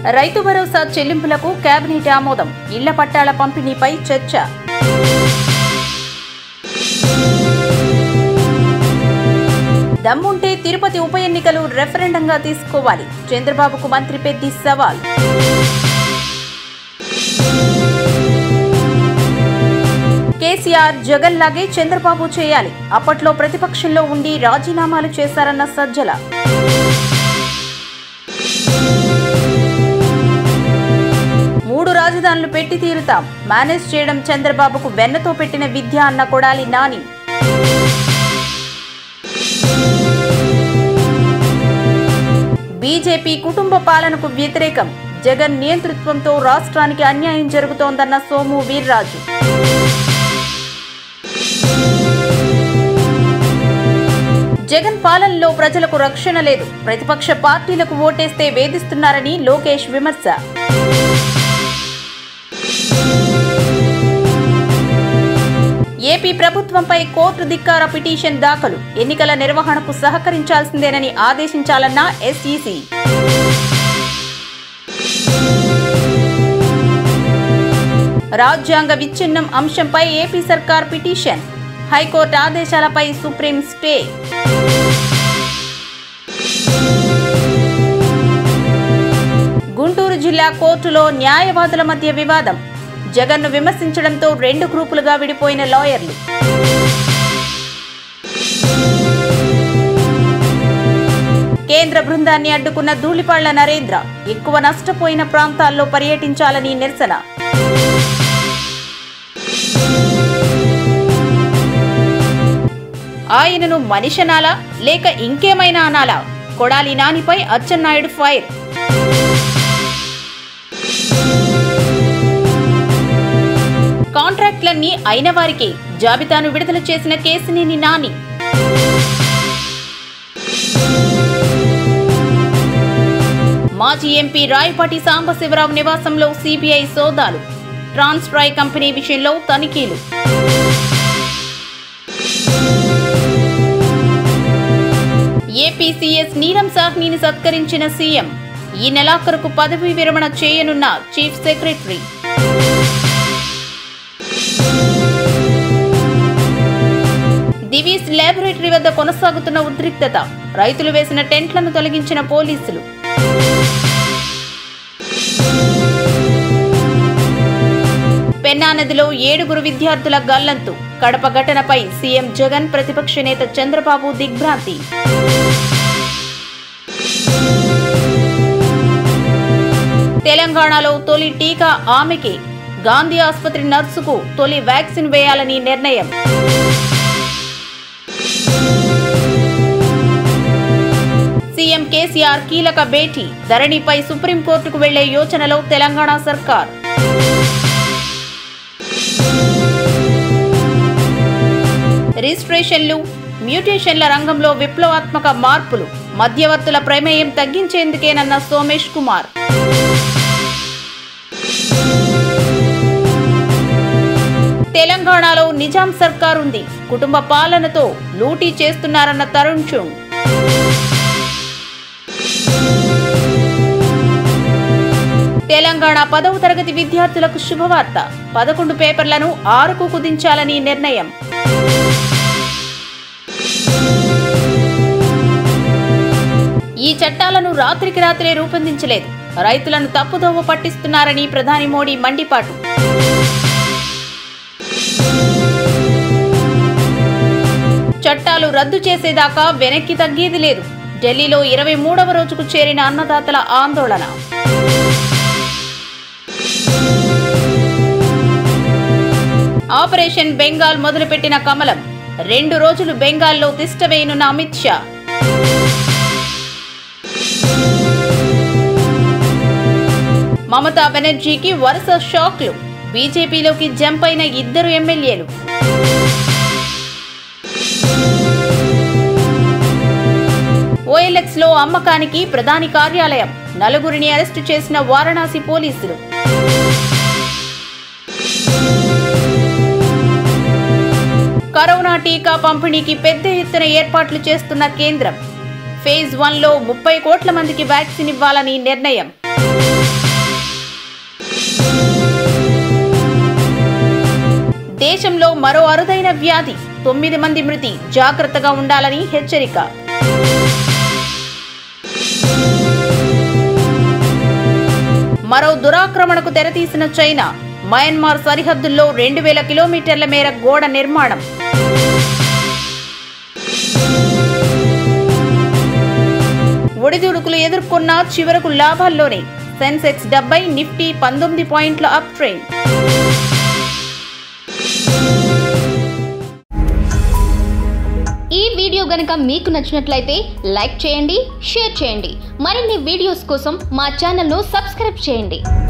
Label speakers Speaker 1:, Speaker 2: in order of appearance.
Speaker 1: రైతు భరోసా చెల్లింపులకు కేబినెట్ ఆమోదం ఇళ్ల పట్టాల పంపిణీపై చర్చ దమ్ముంటే తిరుపతి ఉప ఎన్నికలు రెఫరెండంగా తీసుకోవాలి చంద్రబాబుకు మంత్రి పెద్ది సవాల్ కేసీఆర్ జగన్ లాగే చంద్రబాబు చేయాలి అప్పట్లో ప్రతిపక్షంలో ఉండి రాజీనామాలు చేశారన్న సజ్జల మూడు రాజధానులు పెట్టి తీరుతాం మేనేజ్ చేయడం చంద్రబాబుకు వెన్నతో పెట్టిన విద్య అన్న కొడాలి నాని బీజేపీ కుటుంబ పాలనకు వ్యతిరేకం జగన్ నియంతృత్వంతో రాష్ట్రానికి అన్యాయం జరుగుతోందన్న సోము వీర్రాజు జగన్ పాలనలో ప్రజలకు రక్షణ లేదు ప్రతిపక్ష పార్టీలకు ఓటేస్తే వేధిస్తున్నారని లోకేష్ విమర్శ ఏపీ ప్రభుత్వంపై కోర్టు ధిక్కార పిటిషన్ దాఖలు ఎన్నికల నిర్వహణకు సహకరించాల్సిందేనని ఆదేశించాలన్న ఎస్ఈసి రాజ్యాంగ విచ్ఛిన్నం అంశంపై ఏపీ సర్కార్ పిటిషన్ హైకోర్టు ఆదేశాలపై సుప్రీం స్టే గుంటూరు జిల్లా కోర్టులో న్యాయవాదుల మధ్య వివాదం జగన్ను విమర్శించడంతో రెండు గ్రూపులుగా విడిపోయిన లాయర్లు కేంద్ర బృందాన్ని అడ్డుకున్న ధూళిపాళ్ల నరేంద్ర ఎక్కువ నష్టపోయిన ప్రాంతాల్లో పర్యటించాలని నిరసన ఆయనను మనిషనాలా లేక ఇంకేమైనా అనాలా కొడాలి నానిపై అచ్చెన్నాయుడు ఫైర్ కాంట్రాక్ట్లన్నీ అయిన వారికి జాబితాను విడుదల చేసిన కేసినేని నాని మాజీ ఎంపీ రాయపాటి సాంబశివరావు నివాసంలో సిబిఐ సోదాలు ట్రాన్స్ప్రాయ్ కంపెనీ విషయంలో తనిఖీలు ఏపీ సీఎస్ నీలం సాహ్నిని సత్కరించిన సీఎం ఈ నెలాఖరుకు పదవీ విరమణ చేయనున్న చీఫ్ సెక్రటరీ దివీస్ ల్యాబొరేటరీ వద్ద కొనసాగుతున్న ఉద్రిక్తత రైతులు వేసిన టెంట్లను తొలగించిన పోలీసులు పెన్నా నదిలో ఏడుగురు విద్యార్థుల గల్లంతు కడప ఘటనపై సీఎం జగన్ ప్రతిపక్ష నేత చంద్రబాబు దిగ్భ్రాంతి తెలంగాణలో తొలి టీకా ఆమెకే గాంధీ ఆసుపత్రి నర్సుకు తొలి వ్యాక్సిన్ వేయాలని నిర్ణయం సీఎం కేసీఆర్ కీలక భేటీ ధరణిపై సుప్రీంకోర్టుకు వెళ్లే యోచనలో తెలంగాణ సర్కార్ రిజిస్ట్రేషన్లు మ్యూటేషన్ల రంగంలో విప్లవాత్మక మార్పులు మధ్యవర్తుల ప్రమేయం తగ్గించేందుకేనన్న సోమేష్ కుమార్ తెలంగాణలో నిజాం సర్కార్ ఉంది కుటుంబ పాలనతో లూటీ చేస్తున్నారన్న తరుణ్ చుంగ్ తెలంగాణ పదవ తరగతి విద్యార్థులకు శుభవార్త పదకొండు పేపర్లను ఆరుకు కుదించాలని నిర్ణయం ఈ చట్టాలను రాత్రికి రాత్రే రూపొందించలేదు రైతులను తప్పుదోవ పట్టిస్తున్నారని ప్రధాని మోడీ మండిపాటు చట్టాలు రద్దు చేసేదాకా వెనక్కి తగ్గేది లేదు ఢిల్లీలో ఇరవై మూడవ రోజుకు చేరిన అన్నదాతల ఆందోళన ఆపరేషన్ బెంగాల్ మొదలుపెట్టిన కమలం రెండు రోజులు బెంగాల్లో తిష్టవేయనున్న అమిత్ షా మమతా బెనర్జీకి వరుస షాక్లు బీజేపీలోకి జంప్ అయిన ఇద్దరు ఎమ్మెల్యేలు ఓఎల్ఎక్స్ లో అమ్మకానికి ప్రధాని కార్యాలయం నలుగురిని అరెస్టు చేసిన వారణాసి పోలీసులు కరోనా టీకా పంపిణీకి పెద్ద ఎత్తున ఏర్పాట్లు చేస్తున్న కేంద్రం ఫేజ్ వన్ లో ముప్పై కోట్ల మందికి వ్యాక్సిన్ ఇవ్వాలని నిర్ణయం దేశంలో మరో అరుదైన వ్యాధి తొమ్మిది మంది మృతి జాగ్రత్తగా ఉండాలని హెచ్చరిక మరో దురాక్రమణకు తెరతీసిన చైనా మయన్మార్ సరిహద్దుల్లో రెండు వేల కిలోమీటర్ల మేర గోడ నిర్మాణం ఒడిదుడుకులు ఎదుర్కొన్న చివరకు లాభాల్లోనే సెన్సెక్స్ డెబ్బై నిఫ్టీ పంతొమ్మిది పాయింట్ల అప్ ట్రెండ్
Speaker 2: ఈ వీడియో గనక మీకు నచ్చినట్లయితే లైక్ చేయండి షేర్ చేయండి మరిన్ని వీడియోస్ కోసం మా ఛానల్ను సబ్స్క్రైబ్ చేయండి